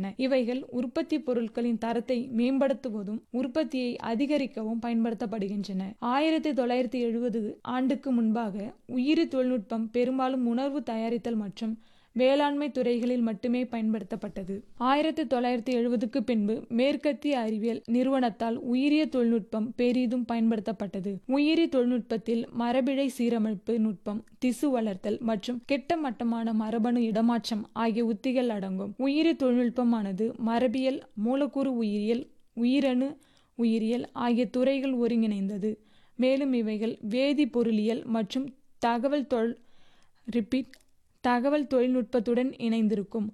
பயன்படுகின்றன இவைகள் உற்பத்தி பொருட்களின் தரத்தை மேம்படுத்துவதும் உற்பத்தியை அதிகரிக்கவும் பயன்படுத்தப்படுகின்றன ஆயிரத்தி தொள்ளாயிரத்தி எழுபது ஆண்டுக்கு முன்பாக உயிரி தொழில்நுட்பம் பெரும்பாலும் உணர்வு தயாரித்தல் மற்றும் வேளாண்மை துறைகளில் மட்டுமே பயன்படுத்தப்பட்டது ஆயிரத்தி தொள்ளாயிரத்தி எழுபதுக்கு பின்பு மேற்கத்திய அறிவியல் நிறுவனத்தால் உயிரிய தொழில்நுட்பம் பெரிதும் பயன்படுத்தப்பட்டது உயிரி தொழில்நுட்பத்தில் மரபிழை சீரமைப்பு நுட்பம் திசு வளர்த்தல் மற்றும் கெட்ட மட்டமான மரபணு இடமாற்றம் ஆகிய உத்திகள் அடங்கும் உயிரி தொழில்நுட்பமானது மரபியல் மூலக்கூறு உயிரியல் உயிரணு உயிரியல் ஆகிய துறைகள் ஒருங்கிணைந்தது மேலும் இவைகள் வேதி பொருளியல் மற்றும் தகவல் தொல் ரிப்பீட் தகவல் தொழில்நுட்பத்துடன் இணைந்திருக்கும்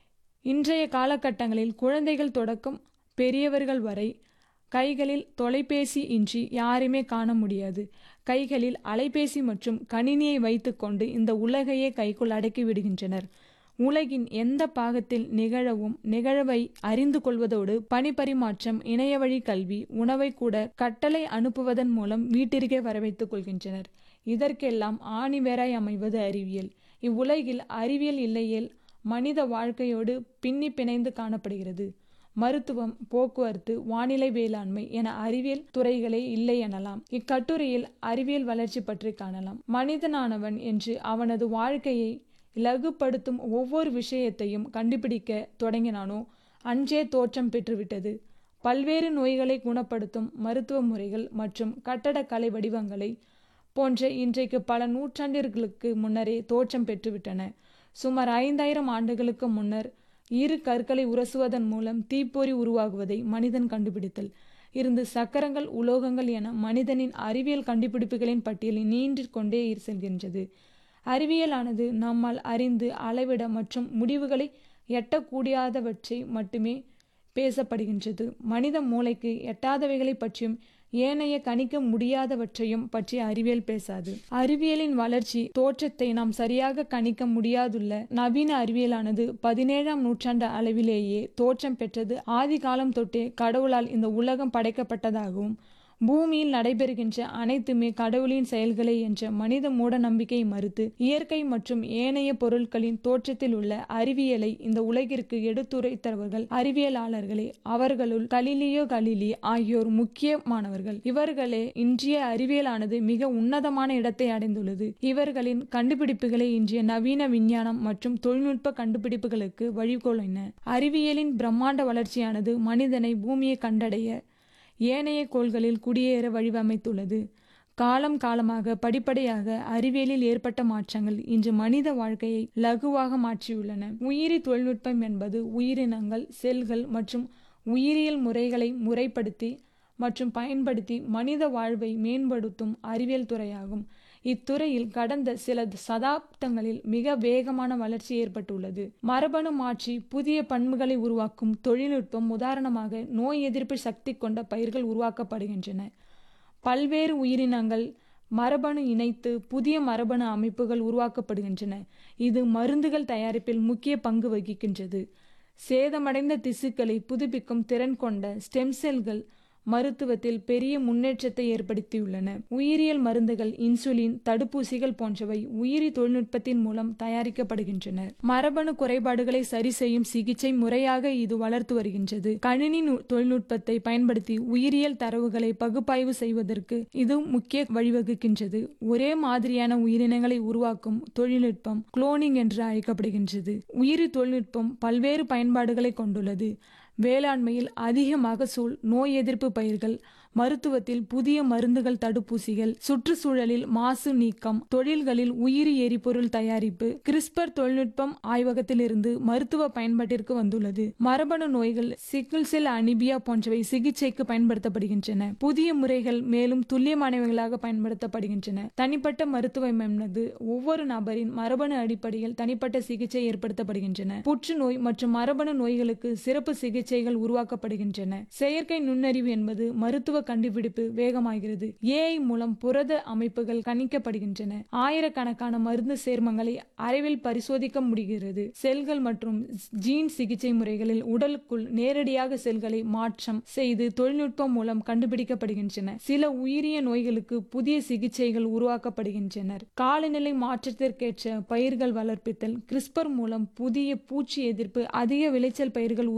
இன்றைய காலகட்டங்களில் குழந்தைகள் தொடக்கம் பெரியவர்கள் வரை கைகளில் தொலைபேசி இன்றி யாருமே காண முடியாது கைகளில் அலைபேசி மற்றும் கணினியை வைத்துக்கொண்டு இந்த உலகையே கைக்குள் அடக்கி விடுகின்றனர் உலகின் எந்த பாகத்தில் நிகழவும் நிகழவை அறிந்து கொள்வதோடு பணிபரிமாற்றம் இணையவழி கல்வி உணவை கூட கட்டளை அனுப்புவதன் மூலம் வீட்டிற்கே வரவைத்துக் கொள்கின்றனர் இதற்கெல்லாம் ஆணிவேராய் அமைவது அறிவியல் இவ்வுலகில் அறிவியல் இல்லையேல் மனித வாழ்க்கையோடு பின்னி பிணைந்து காணப்படுகிறது மருத்துவம் போக்குவரத்து வானிலை வேளாண்மை என அறிவியல் துறைகளே இல்லை எனலாம் இக்கட்டுரையில் அறிவியல் வளர்ச்சி பற்றி காணலாம் மனிதனானவன் என்று அவனது வாழ்க்கையை இலகுப்படுத்தும் ஒவ்வொரு விஷயத்தையும் கண்டுபிடிக்க தொடங்கினானோ அன்றே தோற்றம் பெற்றுவிட்டது பல்வேறு நோய்களை குணப்படுத்தும் மருத்துவ முறைகள் மற்றும் கட்டடக்கலை வடிவங்களை போன்ற இன்றைக்கு பல நூற்றாண்டிற்கு முன்னரே தோற்றம் பெற்றுவிட்டன சுமார் ஐந்தாயிரம் ஆண்டுகளுக்கு முன்னர் இரு கற்களை உரசுவதன் மூலம் தீப்பொறி உருவாகுவதை மனிதன் கண்டுபிடித்தல் இருந்து சக்கரங்கள் உலோகங்கள் என மனிதனின் அறிவியல் கண்டுபிடிப்புகளின் பட்டியல் நீண்டு கொண்டே செல்கின்றது அறிவியலானது நம்மால் அறிந்து அளவிட மற்றும் முடிவுகளை எட்டக்கூடியாதவற்றை மட்டுமே பேசப்படுகின்றது மனித மூளைக்கு எட்டாதவைகளை பற்றியும் ஏனைய கணிக்க முடியாதவற்றையும் பற்றி அறிவியல் பேசாது அறிவியலின் வளர்ச்சி தோற்றத்தை நாம் சரியாக கணிக்க முடியாதுள்ள நவீன அறிவியலானது பதினேழாம் நூற்றாண்டு அளவிலேயே தோற்றம் பெற்றது ஆதி காலம் தொட்டே கடவுளால் இந்த உலகம் படைக்கப்பட்டதாகவும் பூமியில் நடைபெறுகின்ற அனைத்துமே கடவுளின் செயல்களே என்ற மனித மூட நம்பிக்கையை மறுத்து இயற்கை மற்றும் ஏனைய பொருட்களின் தோற்றத்தில் உள்ள அறிவியலை இந்த உலகிற்கு எடுத்துரைத்தவர்கள் அறிவியலாளர்களே அவர்களுள் கலிலியோ கலிலி ஆகியோர் முக்கியமானவர்கள் இவர்களே இன்றைய அறிவியலானது மிக உன்னதமான இடத்தை அடைந்துள்ளது இவர்களின் கண்டுபிடிப்புகளே இன்றைய நவீன விஞ்ஞானம் மற்றும் தொழில்நுட்ப கண்டுபிடிப்புகளுக்கு வழிகோலின அறிவியலின் பிரம்மாண்ட வளர்ச்சியானது மனிதனை பூமியை கண்டடைய ஏனைய கோள்களில் குடியேற வழிவமைத்துள்ளது காலம் காலமாக படிப்படியாக அறிவியலில் ஏற்பட்ட மாற்றங்கள் இன்று மனித வாழ்க்கையை லகுவாக மாற்றியுள்ளன உயிரி தொழில்நுட்பம் என்பது உயிரினங்கள் செல்கள் மற்றும் உயிரியல் முறைகளை முறைப்படுத்தி மற்றும் பயன்படுத்தி மனித வாழ்வை மேம்படுத்தும் அறிவியல் துறையாகும் இத்துறையில் கடந்த சில சதாப்தங்களில் மிக வேகமான வளர்ச்சி ஏற்பட்டுள்ளது மரபணு மாற்றி புதிய பண்புகளை உருவாக்கும் தொழில்நுட்பம் உதாரணமாக நோய் எதிர்ப்பு சக்தி கொண்ட பயிர்கள் உருவாக்கப்படுகின்றன பல்வேறு உயிரினங்கள் மரபணு இணைத்து புதிய மரபணு அமைப்புகள் உருவாக்கப்படுகின்றன இது மருந்துகள் தயாரிப்பில் முக்கிய பங்கு வகிக்கின்றது சேதமடைந்த திசுக்களை புதுப்பிக்கும் திறன் கொண்ட ஸ்டெம் செல்கள் மருத்துவத்தில் பெரிய முன்னேற்றத்தை ஏற்படுத்தியுள்ளன உயிரியல் மருந்துகள் இன்சுலின் தடுப்பூசிகள் போன்றவை உயிரி தொழில்நுட்பத்தின் மூலம் தயாரிக்கப்படுகின்றன மரபணு குறைபாடுகளை சரி செய்யும் சிகிச்சை முறையாக இது வளர்த்து வருகின்றது கணினி தொழில்நுட்பத்தை பயன்படுத்தி உயிரியல் தரவுகளை பகுப்பாய்வு செய்வதற்கு இது முக்கிய வழிவகுக்கின்றது ஒரே மாதிரியான உயிரினங்களை உருவாக்கும் தொழில்நுட்பம் குளோனிங் என்று அழைக்கப்படுகின்றது உயிரி தொழில்நுட்பம் பல்வேறு பயன்பாடுகளை கொண்டுள்ளது வேளாண்மையில் அதிக மகசூல் நோய் எதிர்ப்பு பயிர்கள் மருத்துவத்தில் புதிய மருந்துகள் தடுப்பூசிகள் சுற்றுச்சூழலில் மாசு நீக்கம் தொழில்களில் உயிரி எரிபொருள் தயாரிப்பு கிறிஸ்பர் தொழில்நுட்பம் ஆய்வகத்தில் இருந்து மருத்துவ பயன்பாட்டிற்கு வந்துள்ளது மரபணு நோய்கள் சிக்கிள் செல் அனிபியா போன்றவை சிகிச்சைக்கு பயன்படுத்தப்படுகின்றன புதிய முறைகள் மேலும் துல்லியமானவைகளாக பயன்படுத்தப்படுகின்றன தனிப்பட்ட மருத்துவம் என்பது ஒவ்வொரு நபரின் மரபணு அடிப்படையில் தனிப்பட்ட சிகிச்சை ஏற்படுத்தப்படுகின்றன புற்றுநோய் மற்றும் மரபணு நோய்களுக்கு சிறப்பு சிகிச்சைகள் உருவாக்கப்படுகின்றன செயற்கை நுண்ணறிவு என்பது மருத்துவ கண்டுபிடிப்பு வேகமாகிறது ஏஐ மூலம் புரத அமைப்புகள் கணிக்கப்படுகின்றன ஆயிரக்கணக்கான மருந்து சேர்மங்களை அறிவில் பரிசோதிக்க முடிகிறது செல்கள் மற்றும் ஜீன் சிகிச்சை முறைகளில் உடலுக்குள் நேரடியாக செல்களை மாற்றம் செய்து தொழில்நுட்பம் மூலம் கண்டுபிடிக்கப்படுகின்றன சில உயிரிய நோய்களுக்கு புதிய சிகிச்சைகள் உருவாக்கப்படுகின்றனர் காலநிலை மாற்றத்திற்கேற்ற பயிர்கள் வளர்ப்பித்தல் கிறிஸ்பர் மூலம் புதிய பூச்சி எதிர்ப்பு அதிக விளைச்சல் பயிர்கள்